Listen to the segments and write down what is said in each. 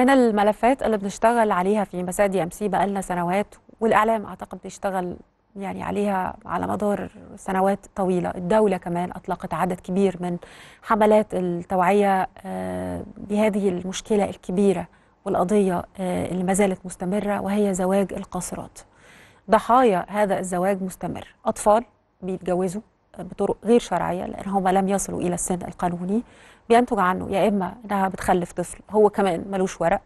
من الملفات اللي بنشتغل عليها في مساء دي ام سي بقالنا سنوات والاعلام اعتقد بيشتغل يعني عليها على مدار سنوات طويله الدوله كمان اطلقت عدد كبير من حملات التوعيه آه، بهذه المشكله الكبيره والقضيه آه، اللي ما زالت مستمره وهي زواج القاصرات ضحايا هذا الزواج مستمر اطفال بيتجوزوا بطرق غير شرعيه لان هم لم يصلوا الى السن القانوني بينتج عنه يا اما انها بتخلف طفل هو كمان ملوش ورق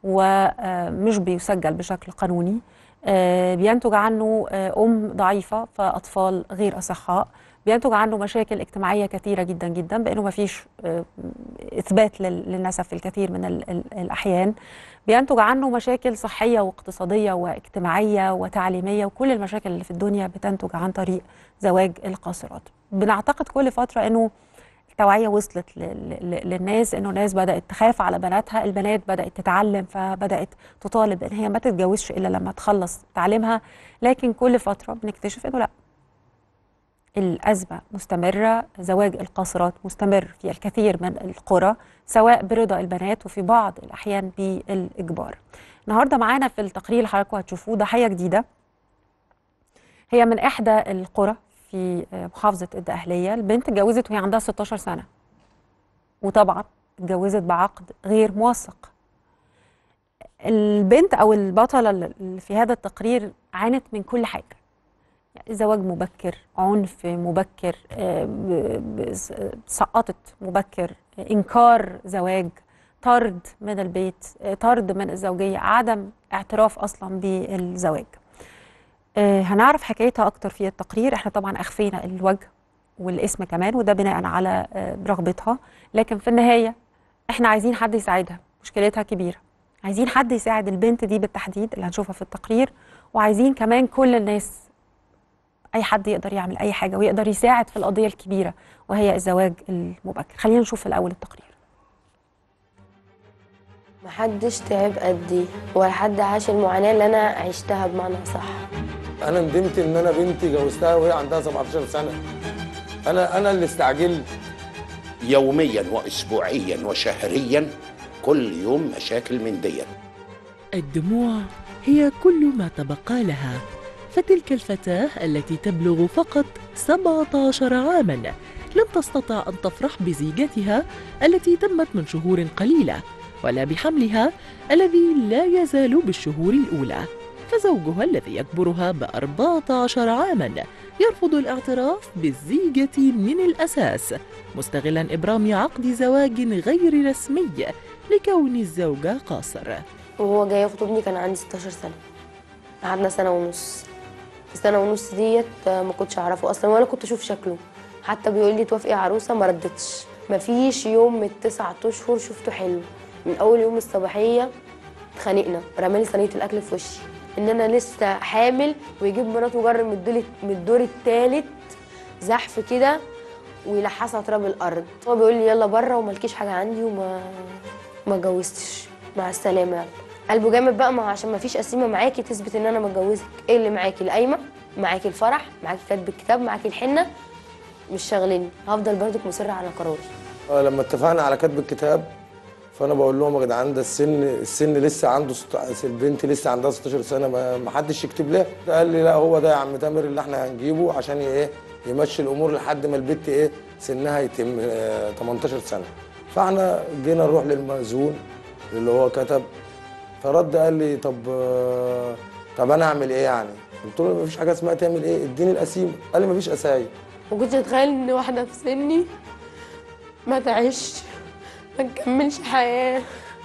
ومش بيسجل بشكل قانوني آه، بينتج عنه آه، ام ضعيفه فاطفال غير اصحاء بينتج عنه مشاكل اجتماعيه كثيره جدا جدا بانه ما فيش اثبات لل- للنسب في الكثير من ال- ال- الاحيان بينتج عنه مشاكل صحيه واقتصاديه واجتماعيه وتعليميه وكل المشاكل اللي في الدنيا بتنتج عن طريق زواج القاصرات بنعتقد كل فتره انه التوعيه وصلت ل- ل- للناس انه الناس بدات تخاف على بناتها البنات بدات تتعلم فبدات تطالب ان هي ما تتجوزش الا لما تخلص تعليمها لكن كل فتره بنكتشف انه لا الأزمة مستمرة زواج القاصرات مستمر في الكثير من القرى سواء برضا البنات وفي بعض الأحيان بالإجبار النهاردة معانا في التقرير اللي حضراتكم هتشوفوه ضحية جديدة هي من إحدى القرى في محافظة الدقهلية البنت اتجوزت وهي عندها 16 سنة وطبعا اتجوزت بعقد غير موثق البنت أو البطلة اللي في هذا التقرير عانت من كل حاجة زواج مبكر عنف مبكر آه، ب- ب- س- سقطت مبكر آه، انكار زواج طرد من البيت آه، طرد من الزوجيه عدم اعتراف اصلا بالزواج آه، هنعرف حكايتها اكتر في التقرير احنا طبعا اخفينا الوجه والاسم كمان وده بناء على آه، رغبتها لكن في النهايه احنا عايزين حد يساعدها مشكلتها كبيره عايزين حد يساعد البنت دي بالتحديد اللي هنشوفها في التقرير وعايزين كمان كل الناس اي حد يقدر يعمل اي حاجه ويقدر يساعد في القضيه الكبيره وهي الزواج المبكر خلينا نشوف في الاول التقرير محدش تعب قدي ولا حد عاش المعاناة اللي أنا عشتها بمعنى صح انا ندمت ان انا بنتي جوزتها وهي عندها 17 سنه انا انا اللي استعجلت يوميا واسبوعيا وشهريا كل يوم مشاكل من دي الدموع هي كل ما تبقى لها فتلك الفتاة التي تبلغ فقط 17 عاما لم تستطع أن تفرح بزيجتها التي تمت من شهور قليلة ولا بحملها الذي لا يزال بالشهور الأولى فزوجها الذي يكبرها ب 14 عاما يرفض الاعتراف بالزيجة من الأساس مستغلا إبرام عقد زواج غير رسمي لكون الزوجة قاصر وهو جاي يخطبني كان عندي 16 سنة قعدنا سنة ونص السنة ونص ديت آه، ما كنتش أعرفه أصلا ولا كنت أشوف شكله حتى بيقول لي توافقي عروسة ما ردتش مفيش يوم من التسعة أشهر شفته حلو من أول يوم الصباحية اتخانقنا رمالي صينية الأكل في وشي إن أنا لسه حامل ويجيب مراته جر من الدور من الدور التالت زحف كده ويلحسها تراب الأرض هو بيقول لي يلا بره وملكيش حاجة عندي وما ما اتجوزتش مع السلامه يلا قلبه جامد بقى ما هو عشان ما فيش قسيمه معاكي تثبت ان انا متجوزك ايه اللي معاكي القايمه معاكي الفرح معاكي كاتب الكتاب معاكي الحنه مش شاغليني هفضل برضك مصره على قراري آه، لما اتفقنا على كتب الكتاب فانا بقول لهم يا جدعان ده السن السن لسه عنده ست... البنت لسه عندها 16 سنه ما ما حدش يكتب لها قال لي لا هو ده يا عم تامر اللي احنا هنجيبه عشان ايه يمشي الامور لحد ما البنت ايه سنها يتم آه 18 سنه فاحنا جينا نروح للمأذون اللي هو كتب فرد قال لي طب آه، طب انا اعمل ايه يعني قلت له مفيش حاجه اسمها تعمل ايه اديني القسيمه قال لي مفيش قسايم ما كنتش اتخيل ان واحده في سني ما تعيش ما تكملش حياه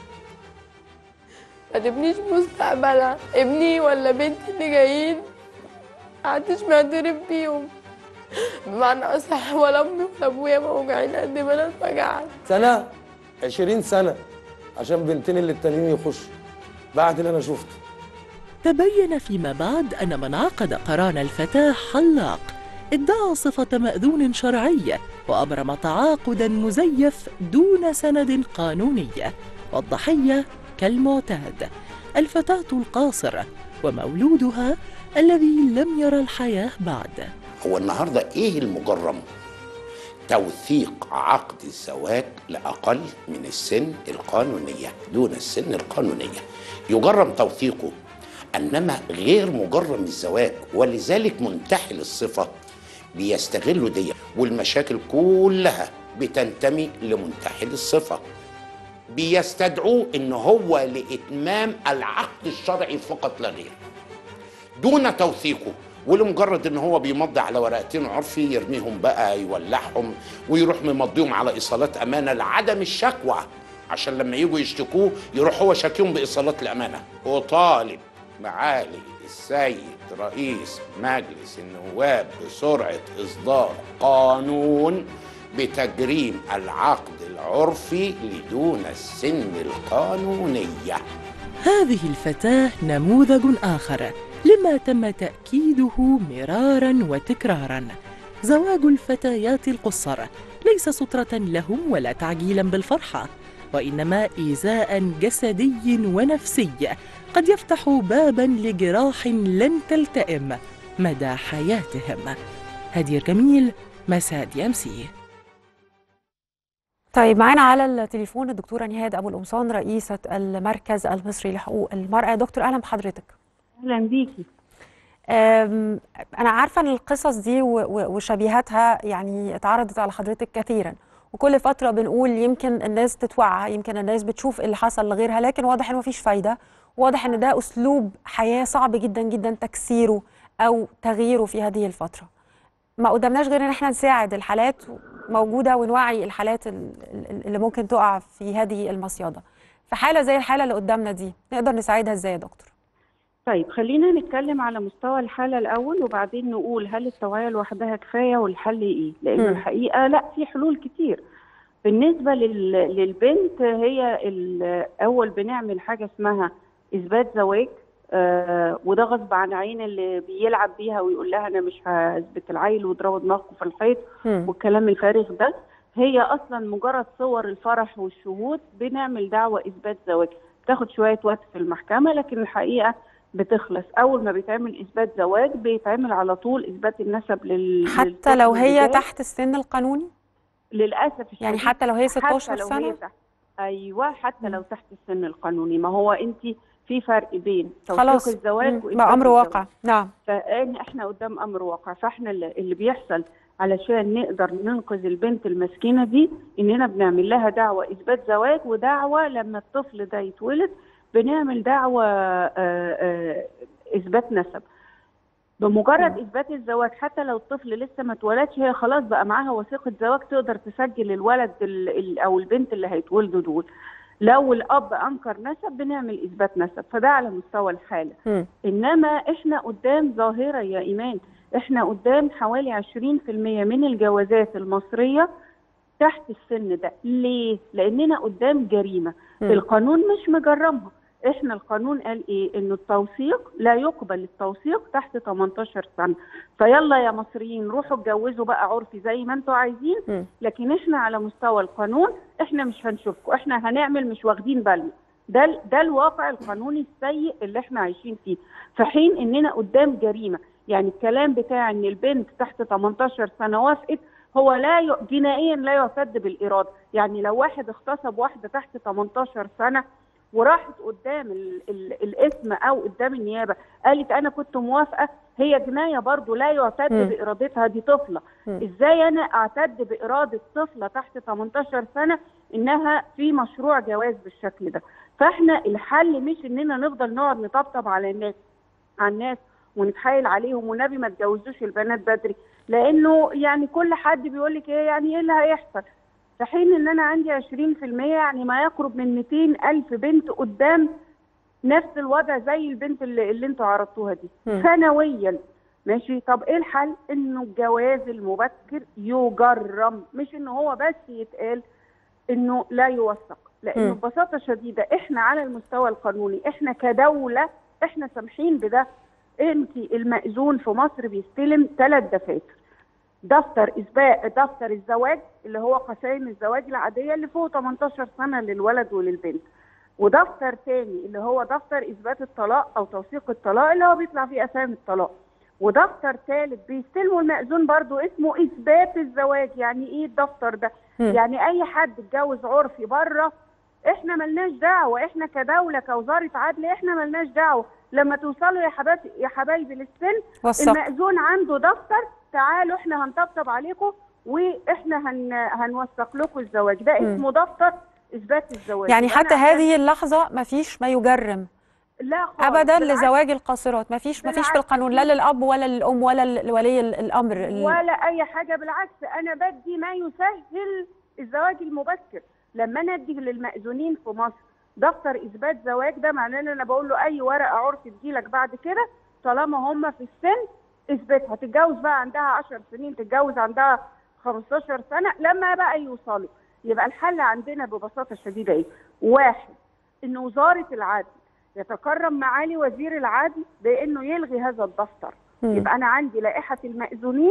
ما تبنيش مستقبلها ابني ولا بنتي اللي جايين محدش معترف بيهم بمعنى اصح ولا امي ولا ابويا موجعين قد ما انا اتوجعت سنه 20 سنه عشان بنتين اللي التانيين يخشوا بعد اللي انا شفته تبين فيما بعد أن من عقد قران الفتاة حلاق ادعى صفة مأذون شرعي وأبرم تعاقدا مزيف دون سند قانوني والضحية كالمعتاد الفتاة القاصرة ومولودها الذي لم يرى الحياة بعد هو النهارده ايه المجرم توثيق عقد الزواج لأقل من السن القانونية دون السن القانونية يجرم توثيقه انما غير مجرم الزواج ولذلك منتحل الصفه بيستغلوا دي والمشاكل كلها بتنتمي لمنتحل الصفه بيستدعوه ان هو لاتمام العقد الشرعي فقط لا غير دون توثيقه ولمجرد ان هو بيمضي على ورقتين عرفي يرميهم بقى يولعهم ويروح ممضيهم على ايصالات امانه لعدم الشكوى عشان لما يجوا يشتكوه يروح هو شاكيهم بايصالات الامانه وطالب معالي السيد رئيس مجلس النواب بسرعه اصدار قانون بتجريم العقد العرفي لدون السن القانونيه هذه الفتاة نموذج آخر لما تم تأكيده مرارا وتكرارا زواج الفتيات القصر ليس سترة لهم ولا تعجيلا بالفرحة وإنما إيذاء جسدي ونفسي قد يفتح بابا لجراح لن تلتئم مدى حياتهم هدير جميل مساد يمسي طيب معانا على التليفون الدكتورة نهاد أبو القمصان رئيسة المركز المصري لحقوق المرأة دكتور أهلا بحضرتك اهلا بيكي أم، أنا عارفة أن القصص دي و- و- وشبيهاتها يعني اتعرضت على حضرتك كثيرا وكل فترة بنقول يمكن الناس تتوعى يمكن الناس بتشوف اللي حصل لغيرها لكن واضح إن مفيش فايدة واضح إن ده أسلوب حياة صعب جدا جدا تكسيره أو تغييره في هذه الفترة ما قدامناش غير إن احنا نساعد الحالات موجودة ونوعي الحالات ال- ال- اللي ممكن تقع في هذه المصيدة في حالة زي الحالة اللي قدامنا دي نقدر نساعدها إزاي يا دكتور؟ طيب خلينا نتكلم على مستوى الحالة الأول وبعدين نقول هل التوعية لوحدها كفاية والحل إيه؟ لأن مم. الحقيقة لا في حلول كتير بالنسبة لل... للبنت هي الأول بنعمل حاجة اسمها إثبات زواج آه وده غصب عن عين اللي بيلعب بيها ويقول لها أنا مش هثبت العيل واضربوا دماغكم في الحيط مم. والكلام الفارغ ده هي اصلا مجرد صور الفرح والشهود بنعمل دعوى اثبات زواج بتاخد شويه وقت في المحكمه لكن الحقيقه بتخلص اول ما بيتعمل اثبات زواج بيتعمل على طول اثبات النسب لل حتى للطفل لو هي الجديد. تحت السن القانوني للاسف الشديد يعني حتى لو هي 16 حتى لو سنة هي تحت ايوه حتى لو مم. تحت السن القانوني ما هو انت في فرق بين توثيق خلاص الزواج مم. وإثبات بقى امر الزواج. واقع نعم فإن احنا قدام امر واقع فاحنا اللي اللي بيحصل علشان نقدر ننقذ البنت المسكينه دي اننا بنعمل لها دعوه اثبات زواج ودعوه لما الطفل ده يتولد بنعمل دعوه آه، آه، اثبات نسب بمجرد مم. اثبات الزواج حتى لو الطفل لسه ما اتولدش هي خلاص بقى معاها وثيقه زواج تقدر تسجل الولد ال- ال- او البنت اللي هيتولدوا دول لو الاب انكر نسب بنعمل اثبات نسب فده على مستوى الحاله مم. انما احنا قدام ظاهره يا ايمان احنا قدام حوالي 20% من الجوازات المصريه تحت السن ده ليه لاننا قدام جريمه مم. القانون مش مجرمها احنا القانون قال ايه انه التوثيق لا يقبل التوثيق تحت 18 سنه فيلا يا مصريين روحوا اتجوزوا بقى عرفي زي ما انتوا عايزين مم. لكن احنا على مستوى القانون احنا مش هنشوفكم احنا هنعمل مش واخدين بالنا ده ال- ده الواقع القانوني السيء اللي احنا عايشين فيه في حين اننا قدام جريمه يعني الكلام بتاع ان البنت تحت 18 سنه وافقت هو لا ي... جنائيا لا يعتد بالاراده يعني لو واحد اغتصب واحده تحت 18 سنه وراحت قدام ال... ال... الاسم او قدام النيابه قالت انا كنت موافقه هي جنايه برضو لا يعتد مم. بارادتها دي طفله مم. ازاي انا اعتد باراده طفله تحت 18 سنه انها في مشروع جواز بالشكل ده فاحنا الحل مش اننا نفضل نقعد نطبطب على الناس على الناس ونتحايل عليهم والنبي ما تجوزوش البنات بدري لانه يعني كل حد بيقول لك ايه يعني ايه اللي هيحصل في حين ان انا عندي 20% يعني ما يقرب من 200 الف بنت قدام نفس الوضع زي البنت اللي, اللي انتوا عرضتوها دي مم. سنويا ماشي طب ايه الحل انه الجواز المبكر يجرم مش انه هو بس يتقال انه لا يوثق لانه مم. ببساطه شديده احنا على المستوى القانوني احنا كدوله احنا سامحين بده انت المأذون في مصر بيستلم ثلاث دفاتر دفتر اثبات دفتر الزواج اللي هو قسائم الزواج العاديه اللي فوق 18 سنه للولد وللبنت ودفتر تاني اللي هو دفتر اثبات الطلاق او توثيق الطلاق اللي هو بيطلع فيه اسامي الطلاق ودفتر ثالث بيستلموا المأذون برضو اسمه اثبات الزواج يعني ايه الدفتر ده مم. يعني اي حد اتجوز عرفي بره احنا ملناش دعوه احنا كدوله كوزاره عدل احنا ملناش دعوه لما توصلوا يا حبايبي يا حبايبي للسن وثق المأذون عنده دفتر تعالوا احنا هنطبطب عليكم واحنا هن هنوثق لكم الزواج ده مم. اسمه دفتر اثبات الزواج يعني وأنا حتى عشان- هذه اللحظه ما فيش ما يجرم لا خالص ابدا بالعكس. لزواج القاصرات ما فيش ما فيش في بالعكس. القانون لا للاب ولا للام ولا لولي ال- الامر ال- ولا اي حاجه بالعكس انا بدي ما يسهل الزواج المبكر لما انا ادي للمأذونين في مصر دفتر اثبات زواج ده معناه ان انا بقول له اي ورقه عرف تجيلك بعد كده طالما هم في السن اثبتها تتجوز بقى عندها 10 سنين تتجوز عندها 15 سنه لما بقى يوصلوا يبقى الحل عندنا ببساطه شديده ايه؟ واحد ان وزاره العدل يتكرم معالي وزير العدل بانه يلغي هذا الدفتر مم. يبقى انا عندي لائحه المأذونين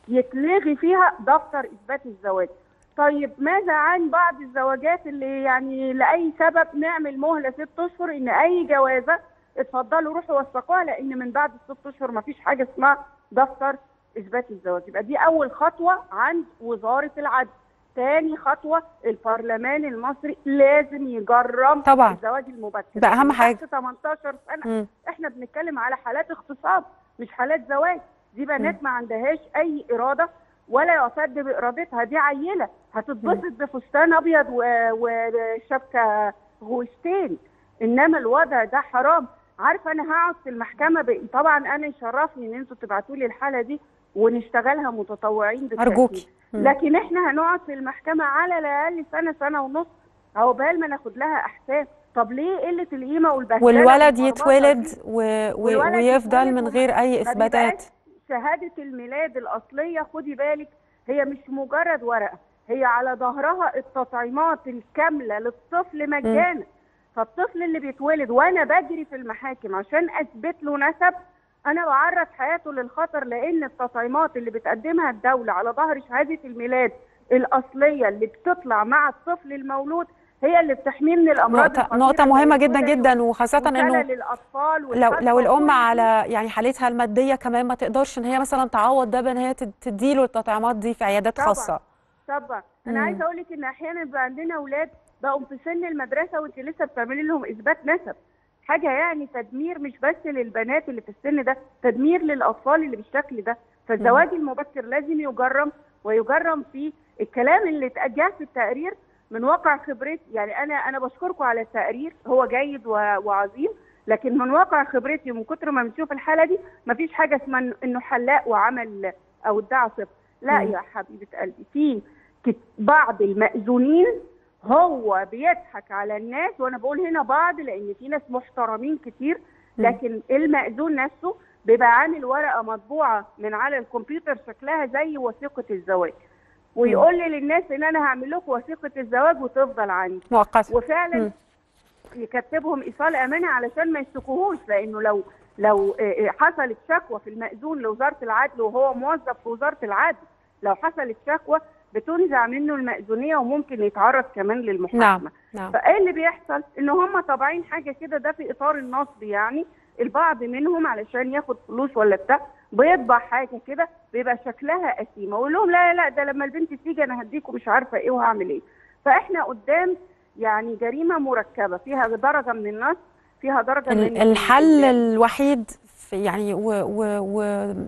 يتلغي فيها دفتر اثبات الزواج طيب ماذا عن بعض الزواجات اللي يعني لاي سبب نعمل مهله ست اشهر ان اي جوازه اتفضلوا روحوا وثقوها لان من بعد الست اشهر ما فيش حاجه اسمها دفتر اثبات الزواج يبقى دي اول خطوه عند وزاره العدل تاني خطوه البرلمان المصري لازم يجرم طبعا. الزواج المبكر ده أهم اللي حاجة. تحت 18 سنه مم. احنا بنتكلم على حالات اغتصاب مش حالات زواج دي بنات ما عندهاش اي اراده ولا يعتد بارادتها دي عيله هتتبسط بفستان ابيض و- وشبكه غوشتين انما الوضع ده حرام عارفه انا هقعد في المحكمه ب... طبعا انا يشرفني ان انتوا تبعتوا لي الحاله دي ونشتغلها متطوعين بالتأكيد. ارجوكي مم. لكن احنا هنقعد في المحكمه على الاقل سنه سنه ونص عقبال ما ناخد لها احكام طب ليه قله القيمه والبهدله والولد والمرمطة يتولد دي؟ و... و... والولد ويفضل يتولد من وما- غير اي ما اثباتات بيبقاش شهاده الميلاد الاصليه خدي بالك هي مش مجرد ورقه هي على ظهرها التطعيمات الكامله للطفل مجانا فالطفل اللي بيتولد وانا بجري في المحاكم عشان اثبت له نسب انا بعرض حياته للخطر لان التطعيمات اللي بتقدمها الدوله على ظهر شهاده الميلاد الاصليه اللي بتطلع مع الطفل المولود هي اللي بتحميه من الامراض نقطة الخطيرة نقطة زي مهمة جدا الكلى جدا وخاصة وشلل انه الاطفال لو والحصوة لو الام وكل دي. على يعني حالتها المادية كمان ما تقدرش ان هي مثلا تعوض ده بان هي تد- تديله التطعيمات دي في عيادات طبعاً. خاصة طبعا انا مم. عايزه اقول لك ان احيانا بيبقى عندنا اولاد بقوا في سن المدرسه وانت لسه بتعملي لهم اثبات نسب حاجه يعني تدمير مش بس للبنات اللي في السن ده تدمير للاطفال اللي بالشكل ده فالزواج المبكر لازم يجرم ويجرم فيه الكلام اللي اتجاه في التقرير من واقع خبرتي يعني انا انا بشكركم على التقرير هو جيد و- وعظيم لكن من واقع خبرتي ومن كتر ما بنشوف الحاله دي مفيش حاجه اسمها إنه- انه حلاق وعمل او ادعى صفر لا مم. يا حبيبه قلبي في كت- بعض المأذونين هو بيضحك على الناس وانا بقول هنا بعض لان في ناس محترمين كتير مم. لكن المأذون نفسه بيبقى عامل ورقه مطبوعه من على الكمبيوتر شكلها زي وثيقه الزواج ويقول لي للناس ان انا هعمل لكم وثيقه الزواج وتفضل عندي مؤقتة وفعلا مم. يكتبهم ايصال امانه علشان ما يشتكوهوش لانه لو لو آه، آه، حصلت شكوى في المأذون لوزاره العدل وهو موظف في وزاره العدل لو حصلت شكوى بتنزع منه المأذونيه وممكن يتعرض كمان للمحاكمه نعم نعم فايه اللي بيحصل ان هم طابعين حاجه كده ده في اطار النصب يعني البعض منهم علشان ياخد فلوس ولا بتاع بيطبع حاجه كده بيبقى شكلها قسيمه ويقول لهم لا لا ده لما البنت تيجي انا هديكم مش عارفه ايه وهعمل ايه فاحنا قدام يعني جريمه مركبه فيها درجه من النصب فيها درجه ال- من الحل ال- الوحيد في يعني و و و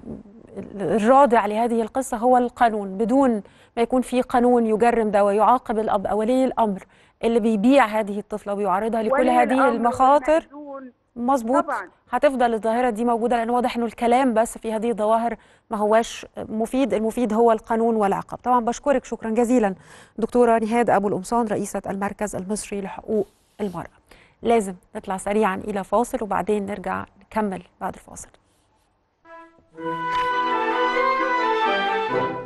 الرادع لهذه القصة هو القانون بدون ما يكون في قانون يجرم ده ويعاقب الأب أو ولي الأمر اللي بيبيع هذه الطفلة ويعرضها لكل ولي هذه الأمر المخاطر والمأذون. مظبوط طبعاً. هتفضل الظاهرة دي موجودة لأن واضح إنه الكلام بس في هذه الظواهر ما هواش مفيد المفيد هو القانون والعقاب طبعا بشكرك شكرا جزيلا دكتورة نهاد أبو القمصان رئيسة المركز المصري لحقوق المرأة لازم نطلع سريعا إلى فاصل وبعدين نرجع نكمل بعد الفاصل